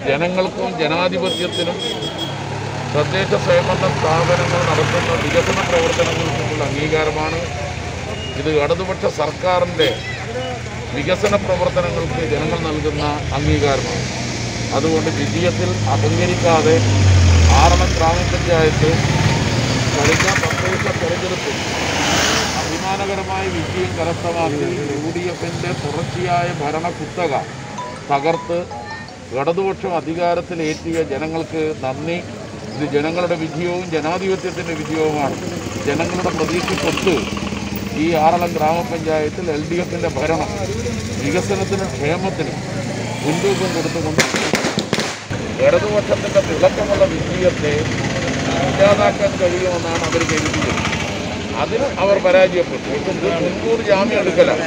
ജനങ്ങൾക്കും ജനാധിപത്യത്തിനും തദ്ദേശ സ്വയംഭരണ സ്ഥാപനങ്ങൾ നടത്തുന്ന വികസന പ്രവർത്തനങ്ങൾക്കുമുള്ള അംഗീകാരമാണ് ഇത് ഇടതുപക്ഷ സർക്കാരിൻ്റെ വികസന പ്രവർത്തനങ്ങൾക്ക് ജനങ്ങൾ നൽകുന്ന അംഗീകാരമാണ് അതുകൊണ്ട് വിജയത്തിൽ അഹങ്കരിക്കാതെ ആറളം ഗ്രാമപഞ്ചായത്ത് കഴിഞ്ഞ തദ്ദേശ തെരഞ്ഞെടുപ്പിൽ അഭിമാനകരമായ വിജയം കരസ്ഥമാക്കി യു ഡി എഫിൻ്റെ തുടർച്ചയായ ഭരണ കുത്തക തകർത്ത് ഇടതുപക്ഷം അധികാരത്തിലേറ്റിയ ജനങ്ങൾക്ക് നന്ദി ഇത് ജനങ്ങളുടെ വിജയവും ജനാധിപത്യത്തിൻ്റെ വിജയവുമാണ് ജനങ്ങളുടെ പ്രതീക്ഷയ്ക്കൊത്ത് ഈ ആറളം ഗ്രാമപഞ്ചായത്തിൽ എൽ ഡി എഫിൻ്റെ ഭരണം വികസനത്തിനും ക്ഷേമത്തിനും മുൻതൂക്കം കൊടുത്തുകൊണ്ട് ഇടതുപക്ഷത്തിൻ്റെ തിളക്കമുള്ള വിജയത്തെ ഇല്ലാതാക്കാൻ കഴിയുമെന്നാണ് അവർ കരുതിയത് അതിന് അവർ പരാജയപ്പെട്ടു ഇത് മുൻകൂർ ജാമ്യം എടുക്കലാണ്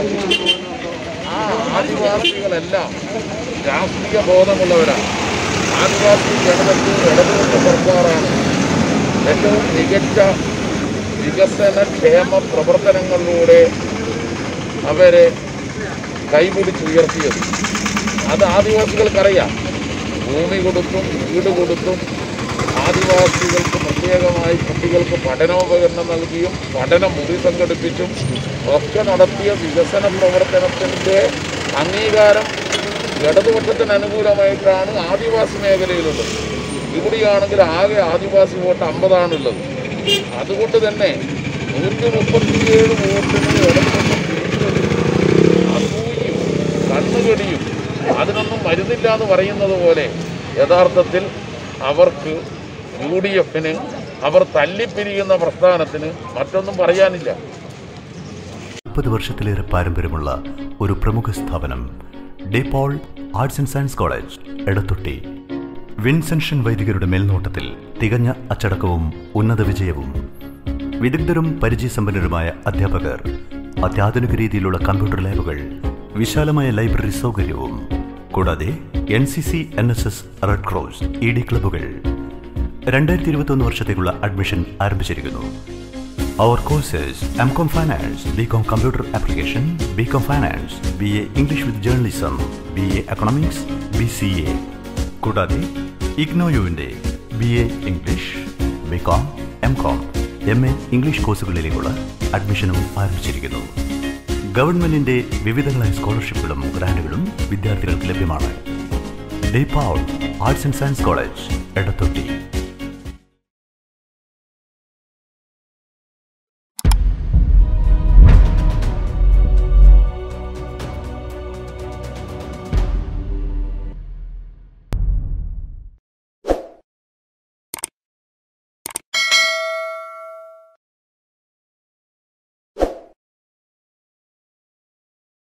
ആ ആദിവാസികളെല്ലാം രാഷ്ട്രീയ ബോധമുള്ളവരാണ് ആദിവാസി ജനതയ്ക്ക് ഇടതുപക്ഷ സർക്കാരാണ് ഏറ്റവും മികച്ച വികസന ക്ഷേമ പ്രവർത്തനങ്ങളിലൂടെ അവരെ കൈപിടിച്ചുയർത്തിയത് അത് ആദിവാസികൾക്കറിയാം ഭൂമി കൊടുത്തും വീട് കൊടുത്തും ആദിവാസികൾക്ക് പ്രത്യേകമായി കുട്ടികൾക്ക് പഠനോപകരണം നൽകിയും പഠന മുറി സംഘടിപ്പിച്ചും ഒക്കെ നടത്തിയ വികസന പ്രവർത്തനത്തിൻ്റെ അംഗീകാരം ഇടതുപക്ഷത്തിന് അനുകൂലമായിട്ടാണ് ആദിവാസി മേഖലയിലുള്ളത് ഇവിടെയാണെങ്കിൽ ആകെ ആദിവാസി വോട്ട് അമ്പതാണുള്ളത് അതുകൊണ്ട് തന്നെ നൂറ്റി മുപ്പത്തിയേഴ് വോട്ടിന് ഇടതുപക്ഷം തിരിച്ചടിയും അസൂയും കണ്ണുകടിയും അതിനൊന്നും മരുന്നില്ല എന്ന് പറയുന്നത് പോലെ യഥാർത്ഥത്തിൽ അവർക്ക് യു ഡി എഫിന് അവർ തല്ലിപ്പിരിയുന്ന പ്രസ്ഥാനത്തിന് മറ്റൊന്നും പറയാനില്ല മുപ്പത് വർഷത്തിലേറെ പാരമ്പര്യമുള്ള ഒരു പ്രമുഖ സ്ഥാപനം DePaul arts and science college Edathotty Vincentian വൈദികരുടെ മേൽനോട്ടത്തിൽ തികഞ്ഞ അച്ചടക്കവും ഉന്നത വിജയവും വിദഗ്ധരും പരിചയസമ്പന്നരുമായ അധ്യാപകർ അത്യാധുനിക രീതിയിലുള്ള കമ്പ്യൂട്ടർ ലാബുകൾ വിശാലമായ ലൈബ്രറി സൗകര്യവും കൂടാതെ N C C N S S red cross E D ക്ലബുകൾ രണ്ടായിരത്തി ഇരുപത്തൊന്ന് വർഷത്തേക്കുള്ള അഡ്മിഷൻ ആരംഭിച്ചിരിക്കുന്നു Our courses MCOM Finance, BCom Computer Application, BCom Finance, BA English with Journalism, BA Economics, BCA. കൂടാതെ ഇഗ്നോയുവിൻ്റെ B A English B com M com M A English കോഴ്സുകളിലേക്കുള്ള അഡ്മിഷനും ആരംഭിച്ചിരിക്കുന്നു ഗവൺമെന്റിന്റെ വിവിധങ്ങളായ സ്കോളർഷിപ്പുകളും ഗ്രാന്റുകളും വിദ്യാർത്ഥികൾക്ക് ലഭ്യമാണ് DePaul arts and science college എടത്തൊട്ടി